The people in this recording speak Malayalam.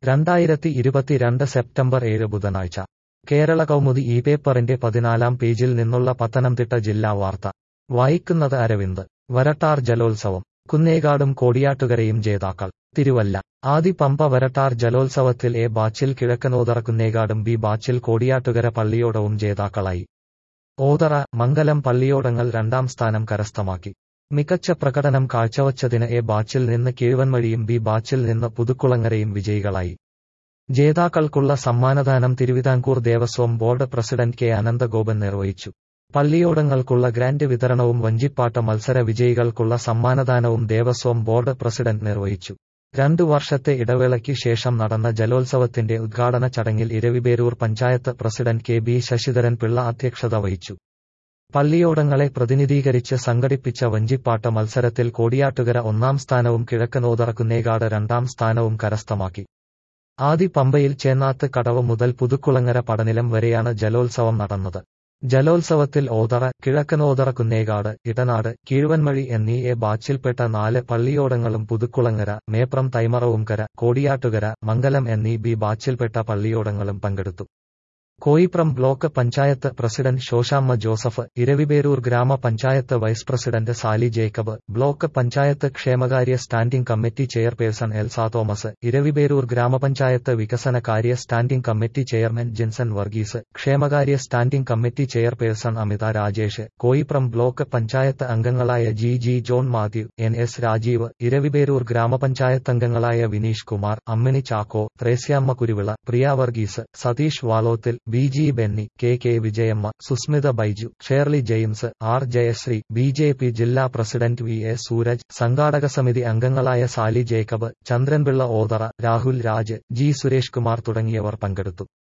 രണ്ടായിരത്തി ഇരുപത്തിരണ്ട് സെപ്റ്റംബർ ഏഴ് ബുധനാഴ്ച കേരള കൗമുദി ഈ പേപ്പറിന്റെ പതിനാലാം പേജിൽ നിന്നുള്ള പത്തനംതിട്ട ജില്ലാ വാർത്ത വായിക്കുന്നത് അരവിന്ദ് വരട്ടാർ ജലോത്സവം കുന്നേകാടും കോടിയാട്ടുകരയും ജേതാക്കൾ തിരുവല്ല ആദി പമ്പ വരട്ടാർ ജലോത്സവത്തിൽ എ ബാച്ചിൽ കിഴക്കനോതറ കുന്നേകാടും ബി ബാച്ചിൽ കോടിയാട്ടുകര പള്ളിയോടവും ജേതാക്കളായി ഓതറ മംഗലം പള്ളിയോടങ്ങൾ രണ്ടാം സ്ഥാനം കരസ്ഥമാക്കി മികച്ച പ്രകടനം കാഴ്ചവച്ചതിന് എ ബാച്ചിൽ നിന്ന് കിഴുവൻമഴിയും ബി ബാച്ചിൽ നിന്ന് പുതുക്കുളങ്ങരയും വിജയികളായി ജേതാക്കൾക്കുള്ള സമ്മാനദാനം Thiruvithamkoor Devaswom board president K Ananthagopan നിർവഹിച്ചു പള്ളിയോടങ്ങൾക്കുള്ള ഗ്രാന്റ് വിതരണവും വഞ്ചിപ്പാട്ട മത്സര വിജയികൾക്കുള്ള സമ്മാനദാനവും ദേവസ്വം ബോർഡ് പ്രസിഡന്റ് നിർവഹിച്ചു രണ്ടു വർഷത്തെ ഇടവേളയ്ക്ക് ശേഷം നടന്ന ജലോത്സവത്തിന്റെ ഉദ്ഘാടന ചടങ്ങിൽ Eraviperoor panchayat president K B Sasidharan Pillai അധ്യക്ഷത വഹിച്ചു പള്ളിയോടങ്ങളെ പ്രതിനിധീകരിച്ച് സംഘടിപ്പിച്ച വഞ്ചിപ്പാട്ട മത്സരത്തിൽ കോടിയാട്ടുകര ഒന്നാം സ്ഥാനവും കിഴക്കനോതറ കുന്നേകാട് രണ്ടാം സ്ഥാനവും കരസ്ഥമാക്കി ആദി പമ്പയിൽ ചേന്നാത്ത് കടവ് മുതൽ പുതുക്കുളങ്ങര പടനിലം വരെയാണ് ജലോത്സവം നടന്നത് ജലോത്സവത്തിൽ ഓതറ കിഴക്കനോതറ കുന്നേകാട് ഇടനാട് കീഴുവൻമഴി എന്നീ എ ബാച്ചിൽപ്പെട്ട നാല് പള്ളിയോടങ്ങളും പുതുക്കുളങ്ങര മേപ്രം തൈമറവുംകര കോടിയാട്ടുകര മംഗലം എന്നീ ബി ബാച്ചിൽപ്പെട്ട പള്ളിയോടങ്ങളും പങ്കെടുത്തു കോയിപ്രം ബ്ലോക്ക് പഞ്ചായത്ത് പ്രസിഡന്റ് ശോശാമ്മ ജോസഫ് ഇരവിപേരൂർ ഗ്രാമപഞ്ചായത്ത് vice president Sally Jacob block panchayat ക്ഷേമകാര്യ standing committee chairperson Elsa Thomas Eraviperoor ഗ്രാമപഞ്ചായത്ത് വികസന കാര്യ standing committee chairman Jinson Varghese ക്ഷേമകാര്യ standing committee chairperson Amitha Rajesh Koipram block panchayat അംഗങ്ങളായ G G John Mathew N S Rajeev Eraviperoor ഗ്രാമപഞ്ചായത്ത് അംഗങ്ങളായ Vineesh Kumar Ammini Chacko Threessiamma Kuruvila Priya Varghese Satheesh Valothil B G Benny K K Vijayamma Sushmita Baiju Shirley James R Jayasree B J P ജില്ലാ പ്രസിഡന്റ് വി എ സൂരജ് സംഘാടക സമിതി അംഗങ്ങളായ സാലി ജേക്കബ് ചന്ദ്രൻപിള്ള ഓതറ രാഹുൽ രാജ് ജി സുരേഷ് കുമാർ തുടങ്ങിയവർ പങ്കെടുത്തു